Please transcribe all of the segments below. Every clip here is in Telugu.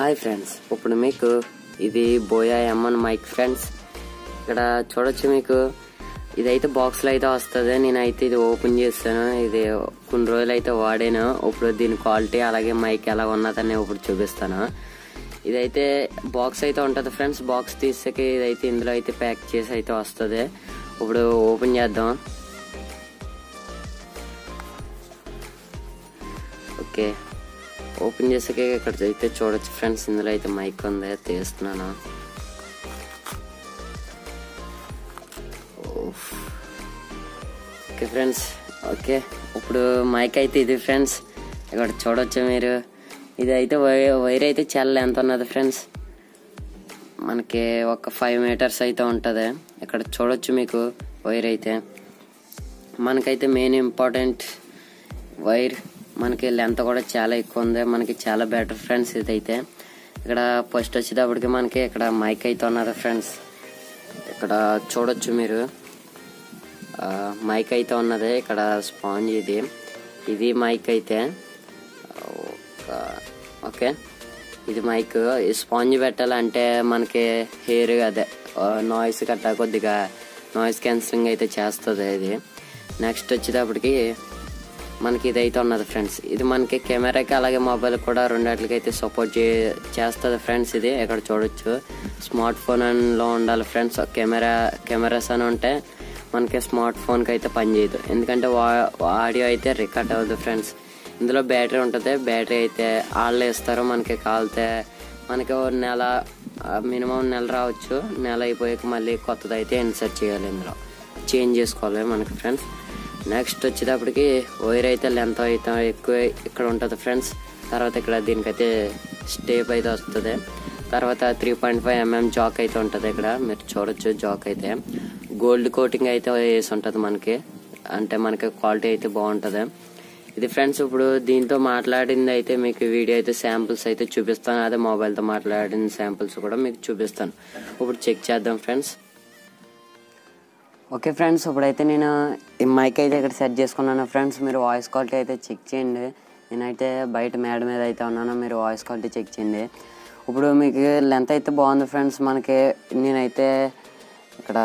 హాయ్ ఫ్రెండ్స్ ఇప్పుడు మీకు ఇది బోయా ఎమ్మన్ మైక్ ఫ్రెండ్స్ ఇక్కడ చూడొచ్చు మీకు ఇదైతే బాక్స్లో అయితే వస్తుంది నేనైతే ఇది ఓపెన్ చేస్తాను ఇది కొన్ని రోజులు అయితే వాడాను ఇప్పుడు దీని క్వాలిటీ అలాగే మైక్ ఎలా ఉన్నదని ఇప్పుడు చూపిస్తాను ఇదైతే బాక్స్ అయితే ఉంటుంది ఫ్రెండ్స్ బాక్స్ తీసాక ఇదైతే ఇందులో అయితే ప్యాక్ చేసి అయితే వస్తుంది ఇప్పుడు ఓపెన్ చేద్దాం ఓకే ఓపెన్ చేసాక ఇక్కడ అయితే చూడొచ్చు ఫ్రెండ్స్ ఇందులో అయితే మైక్ ఉంది తీస్తున్నాను ఓఫ్. ఓకే ఫ్రెండ్స్ ఓకే ఇప్పుడు మైక్ అయితే ఇది ఫ్రెండ్స్ ఇక్కడ చూడొచ్చు మీరు ఇది అయితే వై- వైర్ అయితే చాలా లెంత్ ఉన్నది ఫ్రెండ్స్ మనకి ఒక ఫైవ్ మీటర్స్ అయితే ఉంటుంది ఇక్కడ చూడొచ్చు మీకు వైర్ అయితే మనకైతే మెయిన్ ఇంపార్టెంట్ వైర్ మనకి లెంత్ కూడా చాలా ఎక్కువ ఉంది మనకి చాలా బెటర్ ఫ్రెండ్స్ ఇదైతే ఇక్కడ ఫస్ట్ వచ్చేటప్పటికి మనకి ఇక్కడ మైక్ అయితే ఉన్నది ఫ్రెండ్స్ ఇక్కడ చూడొచ్చు మీరు ఆ, మైక్ అయితే ఉన్నది ఇక్కడ స్పాంజ్ ఇది ఇది మైక్ అయితే ఒక- ఓకే ఇది మైక్ ఈ స్పాంజ్ పెట్టాలంటే మనకి హెయిర్ అదే నాయిస్ గట్టా కొద్దిగా నాయిస్ క్యాన్సిలింగ్ అయితే చేస్తుంది ఇది నెక్స్ట్ వచ్చేటప్పటికి మనకి ఇది అయితే ఉన్నది ఫ్రెండ్స్ ఇది మనకి కెమెరాకి అలాగే మొబైల్ కూడా రెండాటికి అయితే సపోర్ట్ చే చేస్తుంది ఫ్రెండ్స్ ఇది ఇక్కడ చూడొచ్చు స్మార్ట్ ఫోన్ లో ఉండాలి ఫ్రెండ్స్ కెమెరా కెమెరాస్ అని ఉంటే మనకి స్మార్ట్ ఫోన్కి అయితే పనిచేయదు ఎందుకంటే ఆడియో అయితే రికార్డ్ అవ్వదు ఫ్రెండ్స్ ఇందులో బ్యాటరీ ఉంటుంది బ్యాటరీ అయితే వాళ్ళు ఇస్తారు మనకి కాలితే మనకి ఓ నెల మినిమం నెల రావచ్చు నెల అయిపోయాక మళ్ళీ కొత్తది అయితే ఇన్సర్ట్ చేయాలి ఇందులో చేంజ్ చేసుకోవాలి మనకి ఫ్రెండ్స్ నెక్స్ట్ వచ్చేటప్పటికి వైర్ అయితే లెంత్ అయితే ఎక్కువ ఇక్కడ ఉంటుంది ఫ్రెండ్స్ తర్వాత ఇక్కడ దీనికైతే స్టేప్ అయితే వస్తుంది తర్వాత three point five MM jack అయితే ఉంటుంది ఇక్కడ మీరు చూడొచ్చు జాక్ అయితే గోల్డ్ కోటింగ్ అయితే వేసి ఉంటుంది మనకి అంటే మనకి క్వాలిటీ అయితే బాగుంటుంది ఇది ఫ్రెండ్స్ ఇప్పుడు దీంతో మాట్లాడింది అయితే మీకు వీడియో అయితే శాంపిల్స్ అయితే చూపిస్తాను అదే మొబైల్తో మాట్లాడిన శాంపిల్స్ కూడా మీకు చూపిస్తాను ఇప్పుడు చెక్ చేద్దాం ఫ్రెండ్స్ ఓకే ఫ్రెండ్స్ ఇప్పుడైతే నేను ఈ మైక్ అయితే ఇక్కడ సెట్ చేసుకున్నాను ఫ్రెండ్స్ మీరు వాయిస్ క్వాలిటీ అయితే చెక్ చేయండి నేనైతే బయట మేడ మీద అయితే ఉన్నాను మీరు వాయిస్ క్వాలిటీ చెక్ చేయండి ఇప్పుడు మీకు లెంత్ అయితే బాగుంది ఫ్రెండ్స్ మనకి నేనైతే ఇక్కడ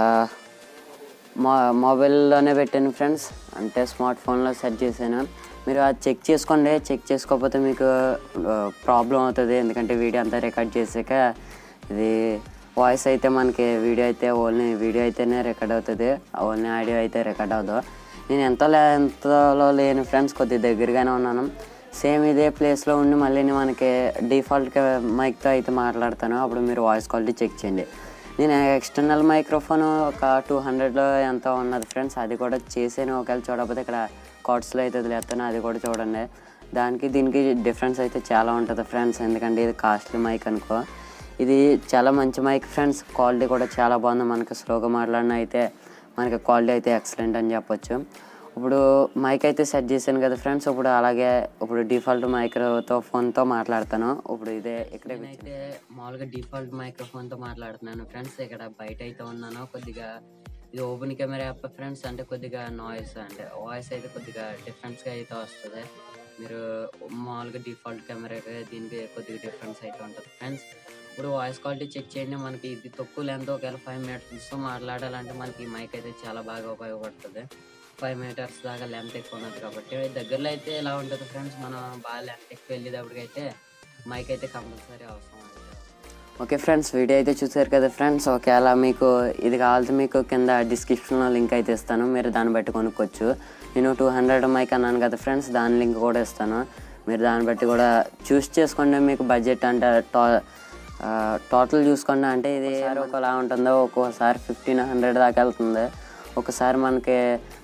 మా మొబైల్లోనే పెట్టాను ఫ్రెండ్స్ అంటే స్మార్ట్ ఫోన్లో సెట్ చేశాను మీరు అది చెక్ చేసుకోండి చెక్ చేసుకోకపోతే మీకు ప్రాబ్లం అవుతుంది ఎందుకంటే వీడియో అంతా రికార్డ్ చేసాక ఇది వాయిస్ అయితే మనకి వీడియో అయితే ఓన్లీ వీడియో అయితేనే రికార్డ్ అవుతుంది ఓన్లీ ఆడియో అయితే రికార్డ్ అవ్వదు నేను ఎంత ఎంతలో లేని ఫ్రెండ్స్ కొద్దిగా దగ్గరగానే ఉన్నాను సేమ్ ఇదే ప్లేస్లో ఉండి మళ్ళీ మనకి డిఫాల్ట్ మైక్తో అయితే మాట్లాడతాను అప్పుడు మీరు వాయిస్ క్వాలిటీ చెక్ చేయండి నేను ఎక్స్టర్నల్ మైక్రోఫోన్ ఒక టూ హండ్రెడ్లో ఎంత ఉన్నది ఫ్రెండ్స్ అది కూడా చేసాను ఒకవేళ చూడకపోతే ఇక్కడ కార్డ్స్లో అయితే వదిలేస్తాను అది కూడా చూడండి దానికి దీనికి డిఫరెన్స్ అయితే చాలా ఉంటుంది ఫ్రెండ్స్ ఎందుకంటే ఇది కాస్ట్లీ మైక్ అనుకో ఇది చాలా మంచి మైక్ ఫ్రెండ్స్ క్వాలిటీ కూడా చాలా బాగుంది మనకి స్లోగా మాట్లాడిన అయితే మనకి క్వాలిటీ అయితే ఎక్సలెంట్ అని చెప్పొచ్చు ఇప్పుడు మైక్ అయితే సెట్ చేశాను కదా ఫ్రెండ్స్ ఇప్పుడు అలాగే ఇప్పుడు డిఫాల్ట్ మైక్రోతో ఫోన్తో మాట్లాడతాను ఇప్పుడు ఇదే ఇక్కడ అయితే మామూలుగా డిఫాల్ట్ మైక్రోఫోన్తో మాట్లాడుతున్నాను ఫ్రెండ్స్ ఇక్కడ బయట అయితే ఉన్నాను కొద్దిగా ఇది ఓపెన్ కెమెరా యాప్ ఫ్రెండ్స్ అంటే కొద్దిగా నాయిస్ అంటే వాయిస్ అయితే కొద్దిగా డిఫరెన్స్గా అయితే వస్తుంది మీరు మామూలుగా డిఫాల్ట్ కెమెరాకి దీనికి కొద్దిగా డిఫరెన్స్ అయితే ఉంటుంది ఫ్రెండ్స్ ఇప్పుడు వాయిస్ క్వాలిటీ చెక్ చేయండి మనకి ఇది తక్కువ లెంత్ ఒకవేళ ఫైవ్ మీటర్స్తో మాట్లాడాలంటే మనకి ఈ మైక్ అయితే చాలా బాగా ఉపయోగపడుతుంది ఫైవ్ మీటర్స్ దాకా లెంత్ ఎక్కువ ఉన్నది కాబట్టి దగ్గరలో అయితే ఇలా ఉంటుంది ఫ్రెండ్స్ మనం బాగా లెంత్ ఎక్కువ వెళ్ళేటప్పటికైతే మైక్ అయితే కంపల్సరీ అవసరం అండి ఓకే ఫ్రెండ్స్ వీడియో అయితే చూసారు కదా ఫ్రెండ్స్ ఒకవేళ మీకు ఇది కావాలంటే మీకు కింద డిస్క్రిప్షన్లో లింక్ అయితే ఇస్తాను మీరు దాన్ని బట్టి కొనుక్కోవచ్చు నేను టూ హండ్రెడ్ మైక్ అన్నాను కదా ఫ్రెండ్స్ దాని లింక్ కూడా ఇస్తాను మీరు దాన్ని బట్టి కూడా చూస్ చేసుకోండి మీకు బడ్జెట్ అంటే టా ఆ, టోటల్ చూసుకోండి అంటే ఇది ఒకలా ఉంటుందో ఒక్కోసారి ఫిఫ్టీన్ హండ్రెడ్ దాకా వెళ్తుంది ఒకసారి మనకి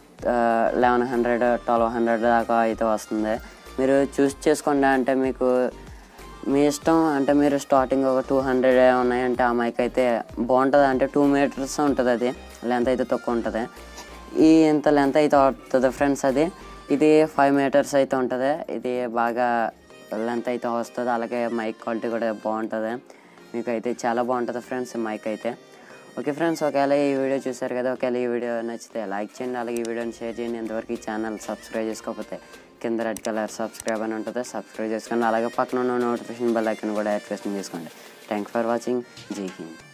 లెవెన్ హండ్రెడ్ ట్వెల్వ్ హండ్రెడ్ దాకా అయితే వస్తుంది మీరు చూస్ చేసుకోండి అంటే మీకు మీ ఇష్టం అంటే మీరు స్టార్టింగ్ ఒక టూ హండ్రెడ్ ఉన్నాయంటే ఆ మైక్ అయితే బాగుంటుంది అంటే టూ మీటర్స్ ఉంటుంది అది లెంత్ అయితే తక్కువ ఉంటుంది ఈ ఇంత లెంత్ అయితే వస్తుంది ఫ్రెండ్స్ అది ఇది ఫైవ్ మీటర్స్ అయితే ఉంటుంది ఇది బాగా లెంత్ అయితే వస్తుంది అలాగే మైక్ క్వాలిటీ కూడా బాగుంటుంది మీకు అయితే చాలా బాగుంటుంది ఫ్రెండ్స్ మైక్ అయితే ఓకే ఫ్రెండ్స్ ఒకవేళ ఈ వీడియో చూసారు కదా ఒకవేళ ఈ వీడియో నచ్చితే లైక్ చేయండి అలాగే ఈ వీడియోని షేర్ చేయండి ఇంతవరకు ఈ ఛానల్ సబ్స్క్రైబ్ చేసుకోకపోతే కింద రెడ్ కలర్ సబ్స్క్రైబ్ అని ఉంటుంది సబ్స్క్రైబ్ చేసుకోండి అలాగే పక్కన ఉన్న నోటిఫికేషన్ బెల్ ఐకన్ కూడా యాక్టివేషన్ చేసుకోండి థ్యాంక్ ఫర్ వాచింగ్ జై హింద్